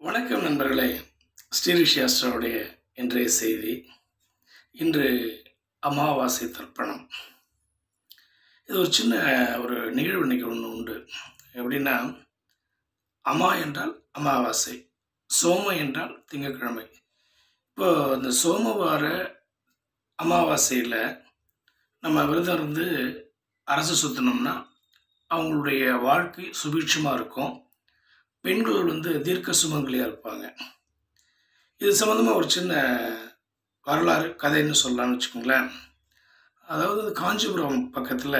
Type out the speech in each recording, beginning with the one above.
வணக்கம் நண்பர்களே ஸ்ரீரிஷியாஸ்டருடைய இன்றைய செய்தி இன்று அமாவாசை தர்ப்பணம் இது ஒரு சின்ன ஒரு நிகழ்வு இன்னைக்கு ஒன்று உண்டு எப்படின்னா அமா என்றால் அமாவாசை சோம என்றால் திங்கட்கிழமை இப்போ இந்த சோமவார அமாவாசையில் நம்ம விரதம் இருந்து அரசு சுற்றினோம்னா அவங்களுடைய வாழ்க்கை சுபீட்சமாக இருக்கும் பெண்கள் வந்து தீர்க்க சுமங்கலியாக இருப்பாங்க இது சம்மந்தமாக ஒரு சின்ன வரலாறு கதைன்னு சொல்லலாம்னு வச்சுக்கோங்களேன் அதாவது காஞ்சிபுரம் பக்கத்தில்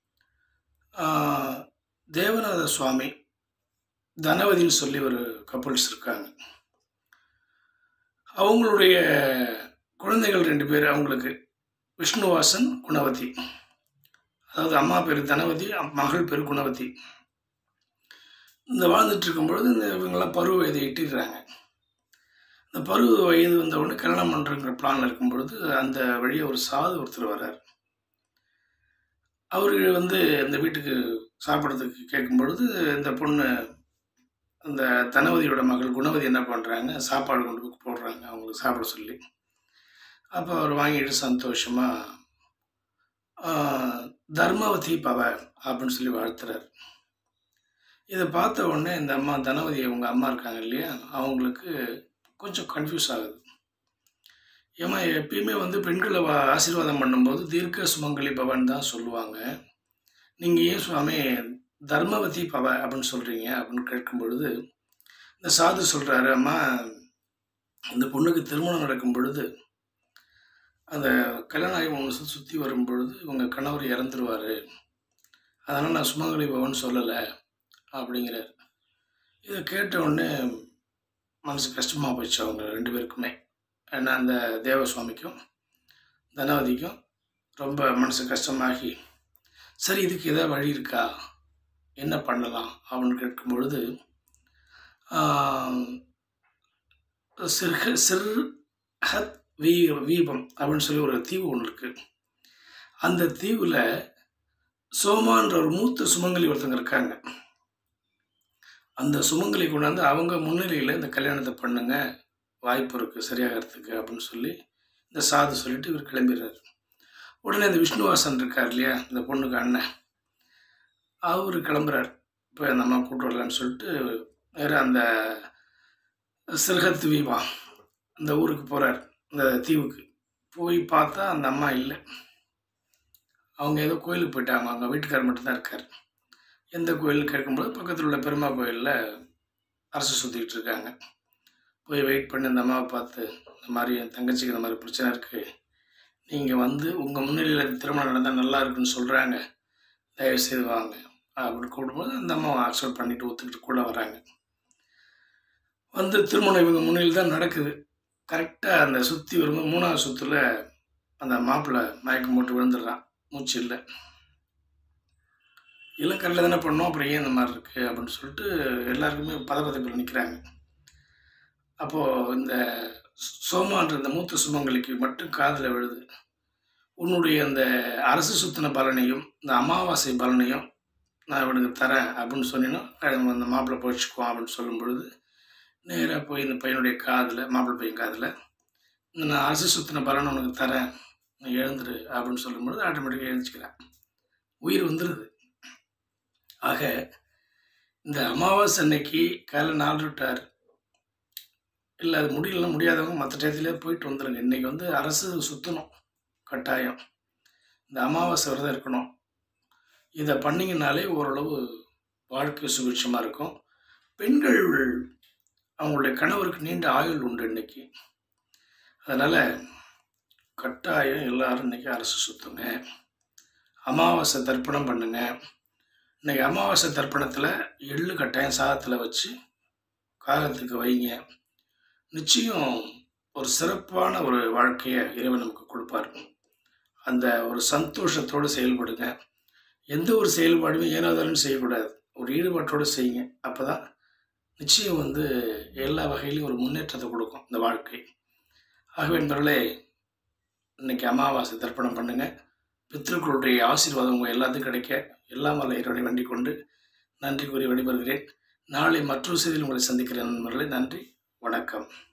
தேவநாத சுவாமி தனவதின்னு சொல்லி ஒரு கப்புள்ஸ் இருக்காங்க அவங்களுடைய குழந்தைகள் ரெண்டு பேர் அவங்களுக்கு விஷ்ணுவாசன் குணவதி அதாவது அம்மா பேர் தனவதி அம்- மகள் பேர் குணவதி இந்த வாழ்ந்துட்டு இருக்கும்பொழுது இந்த இவங்கெல்லாம் பருவ வயதை எட்டிடுறாங்க இந்த பருவ வயது வந்த உடனே கல்யாணம் பண்ணுறங்கிற பிளான் இருக்கும் பொழுது அந்த வழியாக ஒரு சாது ஒருத்தர் வர்றார் அவர் வந்து இந்த வீட்டுக்கு சாப்பிட்றதுக்கு கேட்கும் பொழுது இந்த பொண்ணு அந்த தனவதியோட மகள் குணவதி என்ன பண்ணுறாங்க சாப்பாடு கொண்டு போய் போடுறாங்க அவங்களுக்கு சாப்பிட சொல்லி அப்போ அவர் வாங்கிட்டு சந்தோஷமாக தர்மவதி பவ அப்படின்னு சொல்லி வாழ்த்துறார் இதை பார்த்த உடனே இந்த அம்மா தனவதி அவங்க அம்மா இருக்காங்க இல்லையா அவங்களுக்கு கொஞ்சம் கன்ஃபியூஸ் ஆகுது ஏமா எப்பயுமே வந்து பெண்களை வா- ஆசீர்வாதம் பண்ணும்போது தீர்க்க சுமங்கலி பவன் தான் சொல்லுவாங்க நீங்கள் ஏன் சுவாமி தர்மவதி பவ அப்படின்னு சொல்கிறீங்க அப்படின்னு கேட்கும் பொழுது இந்த சாது சொல்கிறாரு அம்மா இந்த பொண்ணுக்கு திருமணம் நடக்கும் பொழுது அந்த கல்யாணம் ஆகி மூணு வருஷம் சுற்றி வரும் பொழுது இவங்க கணவர் இறந்துருவார் அதனால் நான் சுமங்கலி பவன் சொல்லலை அப்படிங்கிறார் இதை கேட்ட உடனே மனசு கஷ்டமாக போயிடுச்சு அவங்க ரெண்டு பேருக்குமே ஏன்னா அந்த தேவசுவாமிக்கும் தனவதிக்கும் ரொம்ப மனசு கஷ்டமாகி சரி இதுக்கு ஏதாவது வழி இருக்கா என்ன பண்ணலாம் அப்படின்னு கேட்கும் பொழுது ஆஹ், சிர்ஹ சிர்ஹத் வீ வீபம் அப்படின்னு சொல்லி ஒரு தீவு ஒன்று இருக்குது அந்த தீவில் சோமான்ற ஒரு மூத்த சுமங்கலி ஒருத்தங்க இருக்காங்க அந்த சுமங்கலி கொண்டாந்து அவங்க முன்னிலையில் இந்த கல்யாணத்தை பண்ணுங்க வாய்ப்பு இருக்குது சரியாகிறதுக்கு அப்படின்னு சொல்லி இந்த சாது சொல்லிட்டு இவர் கிளம்பிடுறாரு உடனே இந்த விஷ்ணுவாசன் இருக்கார் இல்லையா இந்த பொண்ணுக்கு அண்ணன் அவர் கிளம்புறார் இப்போ அந்த அம்மா கூட்டு வரலான்னு சொல்லிட்டு வேற அந்த சிறுகத் தீவா அந்த ஊருக்கு போகிறார் அந்த தீவுக்கு போய் பார்த்தா அந்த அம்மா இல்லை அவங்க ஏதோ கோயிலுக்கு போயிட்டாங்க அவங்க வீட்டுக்காரர் மட்டும்தான் இருக்கார் எந்த கோயில்னு கேட்கும்போது பக்கத்தில் உள்ள பெருமா கோயிலில் அரசு சுற்றிக்கிட்டு இருக்காங்க போய் வெயிட் பண்ணி அந்த அம்மாவை பார்த்து இந்த மாதிரி என் தங்கச்சிக்கு இந்த மாதிரி பிரச்சனை இருக்குது நீங்கள் வந்து உங்கள் முன்னிலையில் திருமணம் நடந்தால் நல்லா இருக்குன்னு சொல்கிறாங்க தயவு செய்து வாங்க அப்படின்னு கூப்பிடும்போது அந்த அம்மாவை அக்செப்ட் பண்ணிட்டு ஒத்துக்கிட்டு கூட வராங்க வந்து திருமணம் இவங்க முன்னிலையில் தான் நடக்குது கரெக்டாக அந்த சுற்றி வரும்போது மூணாவது சுற்றுல அந்த மாப்பிள்ளை மயக்கம் போட்டு விழுந்துடுறான் மூச்சு இல்லை எல்லாம் கரெக்டாக தானே பண்ணோம் அப்புறம் ஏன் இந்த மாதிரி இருக்குது அப்படின்னு சொல்லிட்டு எல்லாருக்குமே பதப்பதப்பில் நிற்கிறாங்க அப்போது இந்த சோமான்ற இந்த மூத்த சுமங்கலிக்கு மட்டும் காதில் விழுது உன்னுடைய அந்த அரசு சுத்தின பலனையும் இந்த அமாவாசை பலனையும் நான் இவனுக்கு தரேன் அப்படின்னு சொன்னீங்கன்னா அவன் அந்த மாப்பிள்ளை போயிடுச்சுக்குவான் அப்படின்னு சொல்லும் பொழுது நேராக போய் இந்த பையனுடைய காதில் மாப்பிள்ளை பையன் காதில் இந்த நான் அரசு சுத்தின பலனை உனக்கு தரேன் நீ எழுந்துரு அப்படின்னு சொல்லும்பொழுது ஆட்டோமேட்டிக்காக எழுந்துக்கிறேன் உயிர் வந்துடுது ஆக இந்த அமாவாசை அன்னைக்கு காலை நாலு விட்டார் இல்லை அது முடியலன்னா முடியாதவங்க மற்ற டயத்துலேயே போயிட்டு வந்துடுங்க இன்றைக்கி வந்து அரசு சுற்றணும் கட்டாயம் இந்த அமாவாசை விரதம் இருக்கணும் இதை பண்ணிங்கனாலே ஓரளவு வாழ்க்கை சுபிட்சமாக இருக்கும் பெண்கள் அவங்களுடைய கணவருக்கு நீண்ட ஆயுள் உண்டு இன்னைக்கு அதனால் கட்டாயம் எல்லாரும் இன்னைக்கு அரசு சுற்றுங்க அமாவாசை தர்ப்பணம் பண்ணுங்க இன்னைக்கு அமாவாசை தர்ப்பணத்தில் எள்ளு கட்டாயம் சாதத்தில் வச்சு காகத்துக்கு வைங்க நிச்சயம் ஒரு சிறப்பான ஒரு வாழ்க்கையை இறைவன் நமக்கு கொடுப்பார் அந்த ஒரு சந்தோஷத்தோடு செயல்படுங்க எந்த ஒரு செயல்பாடுமே ஏனாதாலும் செய்யக்கூடாது ஒரு ஈடுபாட்டோடு செய்யுங்க அப்போ தான் நிச்சயம் வந்து எல்லா வகையிலும் ஒரு முன்னேற்றத்தை கொடுக்கும் இந்த வாழ்க்கை ஆகவே நண்பர்களே இன்னைக்கு அமாவாசை தர்ப்பணம் பண்ணுங்க பித்ருக்களுடைய ஆசீர்வாதம் உங்கள் எல்லாத்துக்கும் கிடைக்க எல்லாம் வல்ல இறைவனை வேண்டிக் கொண்டு நன்றி கூறி வழிபடுகிறேன் நாளை மற்றொரு செய்தியில் உங்களை சந்திக்கிறேன் நண்பர்களே நன்றி வணக்கம்